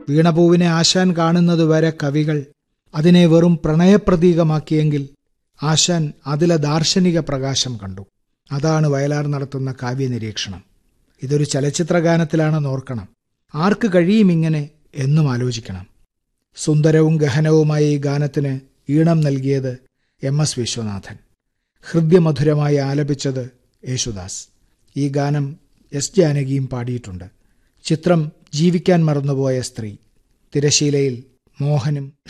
വീണപൂവിനെ ആശാൻ കാണുന്നതുവരെ കവികൾ അതിനെ വെറും പ്രണയപ്രതീകമാക്കിയെങ്കിൽ ആശാൻ അതിലെ ദാർശനിക പ്രകാശം കണ്ടു അതാണ് വയലാർ നടത്തുന്ന കാവ്യനിരീക്ഷണം ഇതൊരു ചലച്ചിത്രഗാനത്തിലാണെന്ന് ഓർക്കണം ആർക്ക് കഴിയും ഇങ്ങനെ എന്നും ആലോചിക്കണം സുന്ദരവും ഗഹനവുമായ ഈ ഗാനത്തിന് ഈണം നൽകിയത് എം എസ് വിശ്വനാഥൻ ഹൃദ്യമധുരമായി ആലപിച്ചത് യേശുദാസ് ഈ ഗാനം എസ് ജാനകിയും പാടിയിട്ടുണ്ട് ചിത്രം ജീവിക്കാൻ മറന്നുപോയ സ്ത്രീ തിരശീലയിൽ മോഹനും